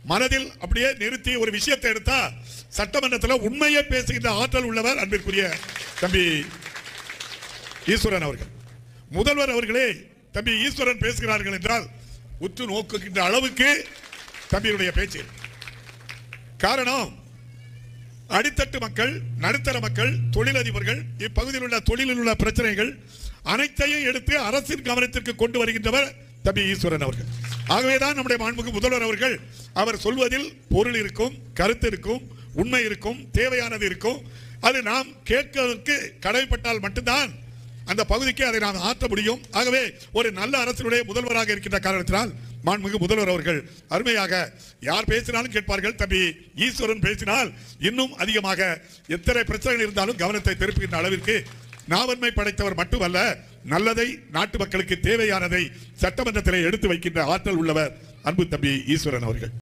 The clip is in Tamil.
மனதில் அப்படியே நிறுத்தி ஒரு விஷயத்தை எடுத்தா சட்டமன்றத்தில் உண்மையை பேசுகின்ற ஆற்றல் உள்ளவர் அன்பிற்குரிய தம்பி ஈஸ்வரன் அவர்கள் முதல்வர் அவர்களே தம்பி ஈஸ்வரன் பேசுகிறார்கள் என்றால் உற்று நோக்குகின்ற அளவுக்கு தம்பியுடைய பேச்சு காரணம் அடித்தட்டு மக்கள் நடுத்தர மக்கள் தொழிலதிபர்கள் இப்பகுதியில் உள்ள தொழிலில் உள்ள பிரச்சனைகள் அனைத்தையும் எடுத்து அரசின் கவனத்திற்கு கொண்டு வருகின்றவர் தம்பி ஈஸ்வரன் அவர்கள் ஆகவேதான் நம்முடைய மாண்புக்கு முதல்வர் அவர்கள் அவர் சொல்வதில் பொருள் இருக்கும் கருத்து இருக்கும் உண்மை இருக்கும் தேவையானது இருக்கும் அது நாம் கேட்பதற்கு கடமைப்பட்டால் மட்டும்தான் அந்த பகுதிக்கு அதை நாம் ஆற்ற முடியும் ஆகவே ஒரு நல்ல அரசினுடைய முதல்வராக இருக்கின்ற காரணத்தினால் மாண்புமிகு முதல்வர் அவர்கள் அருமையாக யார் பேசினாலும் கேட்பார்கள் தம்பி ஈஸ்வரன் பேசினால் இன்னும் அதிகமாக எத்தனை பிரச்சனைகள் இருந்தாலும் கவனத்தை திருப்புகின்ற அளவிற்கு நாவன்மை படைத்தவர் மட்டுமல்ல நல்லதை நாட்டு மக்களுக்கு தேவையானதை சட்டமன்றத்திலே எடுத்து வைக்கின்ற ஆற்றல் உள்ளவர் அன்பு தம்பி ஈஸ்வரன் அவர்கள்